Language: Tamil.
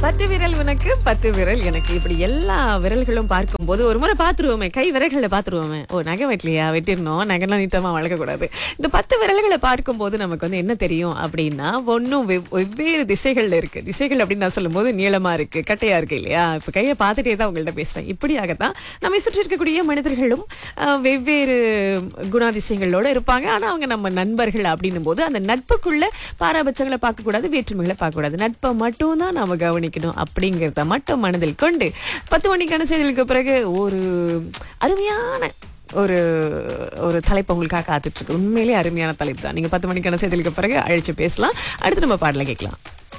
பத்து விரல் உனக்கு பத்து விரல் எனக்கு இப்படி எல்லா விரல்களும் பார்க்கும்போது ஒரு முறை பார்த்துருவோமே கை விரல்களை பார்த்துருவோமே ஓ நகை வெட்டலையா வெட்டிடணும் நகைலாம் நீட்டமா வளர்க்கக்கூடாது இந்த பத்து விரல்களை பார்க்கும்போது நமக்கு வந்து என்ன தெரியும் அப்படின்னா ஒன்றும் வெவ்வேறு திசைகள்ல இருக்கு திசைகள் அப்படின்னு நான் சொல்லும்போது நீளமா இருக்கு கட்டையா இருக்கு இல்லையா இப்போ கையை பார்த்துட்டே தான் உங்கள்ட்ட பேசுறேன் இப்படியாகத்தான் நம்மை சுற்றி இருக்கக்கூடிய மனிதர்களும் அஹ், வெவ்வேறு குணாதிசயங்களோட இருப்பாங்க ஆனா அவங்க நம்ம நண்பர்கள் அப்படின்னும் போது அந்த நட்புக்குள்ள பாராபட்சங்களை பார்க்கக்கூடாது வேற்றுமைகளை பார்க்கக்கூடாது நட்பை மட்டும் தான் நாம கவனிக்கணும் அப்படிங்கிறத மட்டும் மனதில் கொண்டு பத்து மணிக்கான செய்திகளுக்கு பிறகு ஒரு அருமையான ஒரு ஒரு தலைப்பு உங்களுக்காக காத்துட்டு இருக்கு உண்மையிலேயே அருமையான தலைப்பு தான் நீங்க பத்து மணிக்கான செய்திகளுக்கு பிறகு அழைச்சு பேசலாம் அடுத்து நம்ம பாடல கேட்கலாம்